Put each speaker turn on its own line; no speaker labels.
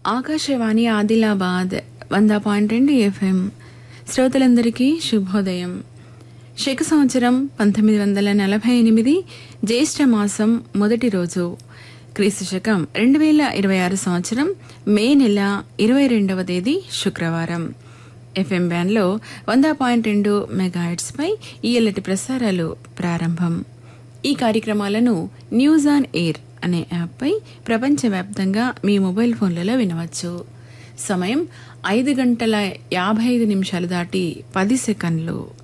ఆకాశవాణి ఆదిలాబాద్ వంద పాయింట్ రెండు ఎఫ్ఎం శ్రోతలందరికీ శుభోదయం శక సంవత్సరం పంతొమ్మిది వందల నలభై ఎనిమిది జ్యేష్ఠ మాసం మొదటి రోజు క్రీస్తు శకం రెండు వేల ఇరవై ఆరు సంవత్సరం మే నెల ఇరవై రెండవ తేదీ శుక్రవారం ఎఫ్ఎం బ్యాన్లో వంద పాయింట్ రెండు మెగాహెట్స్పై ఈయల్లటి ప్రసారాలు ప్రారంభం ఈ కార్యక్రమాలను న్యూస్ ఆన్ ఎయిర్ అనే యాప్పై ప్రపంచవ్యాప్తంగా మీ మొబైల్ ఫోన్లలో వినవచ్చు సమయం ఐదు గంటల యాభై ఐదు నిమిషాలు దాటి పది సెకండ్లు